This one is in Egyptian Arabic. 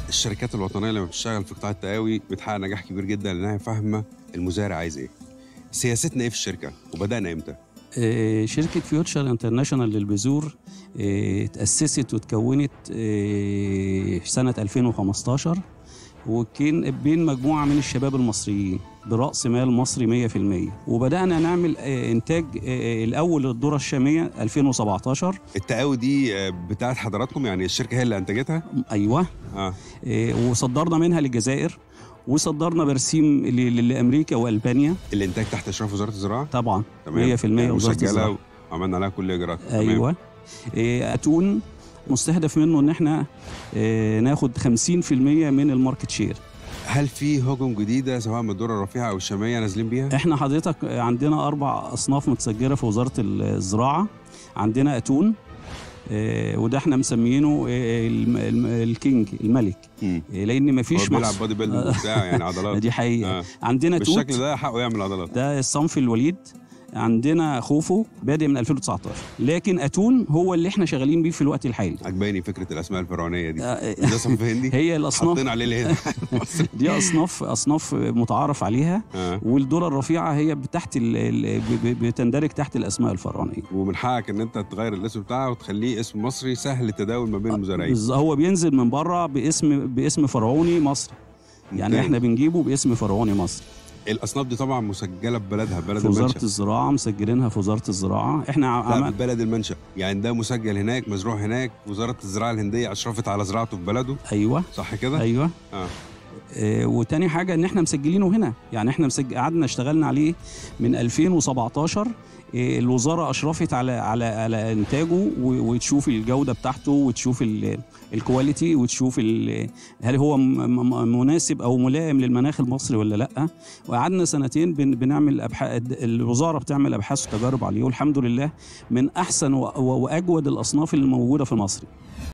الشركات الوطنيه لما بتشتغل في قطاع التقاوي بتحقق نجاح كبير جدا لانها فاهمه المزارع عايز ايه سياستنا ايه في الشركه وبدانا امتى آه، شركة فيوتشر انترناشونال للبذور آه، اتأسست وتكونت آه، في سنة 2015 وكان بين مجموعة من الشباب المصريين برأس مال مصري 100% وبدأنا نعمل آه، إنتاج آه، الأول للذرة الشامية 2017 التقاوي دي آه، بتاعت حضراتكم يعني الشركه هي اللي انتجتها أيوه اه آه، وصدرنا منها للجزائر وصدرنا برسيم ل- ل- لأمريكا وألبانيا الانتاج تحت اشراف وزاره الزراعه طبعا 100% تمام يعني وزارة مسجله الزراعة وعملنا عليها كل الاجراءات تمام. ايوه إيه، اتون مستهدف منه ان احنا إيه، ناخد 50% من الماركت شير هل في هجوم جديده سواء من الذره الرفيعه او الشاميه نازلين بيها احنا حضرتك عندنا اربع اصناف متسجله في وزاره الزراعه عندنا اتون إيه، وده احنا مسمينه إيه، الم- الم- الكينج الملك مم. إيه، لان هو مفيش بيلعب محصول بادي بيلدينج وبتاع يعني عضلات دي حقيقه آه. عندنا توت بالشكل ده حقه يعمل عضلات ده الصنف الوليد عندنا خوفو بادئ من 2019 لكن اتون هو اللي احنا شغالين بيه في الوقت الحالي عجباني فكره الاسماء الفرعونيه دي آه، ده صنف هندي هي الاصناف حاطين عليه الهند دي اصناف اصناف متعارف عليها آه. والذره الرفيعه هي تحت ال- ال- ب- ب- بتندرج تحت الاسماء الفرعونيه ومن حقك ان انت تغير الاسم بتاعه وتخليه اسم مصري سهل التداول ما بين المزارعين بز- هو بينزل من بره باسم باسم فرعوني مصري يعني ممتاز. احنا بنجيبه باسم فرعوني مصري الاصناف دي طبعا مسجله ببلدها بلد في وزاره المنشا الزراعه مسجلينها في وزاره الزراعه احنا لا عمل بلد المنشا يعني ده مسجل هناك مزروع هناك وزاره الزراعه الهنديه اشرفت على زراعته في بلده ايوه صح كده ايوه اه آه، وتاني حاجه ان احنا مسجلينه هنا يعني احنا مسج... قعدنا اشتغلنا عليه من 2017 آه، الوزاره اشرفت على على على انتاجه و- وتشوف الجوده بتاعته وتشوف ال- الكواليتي وتشوف ال- هل هو م- م- مناسب او ملائم للمناخ المصري ولا لا وقعدنا سنتين بن... بنعمل ابحاث الوزاره بتعمل ابحاث وتجارب عليه والحمد لله من احسن و... و- واجود الاصناف اللي موجوده في مصر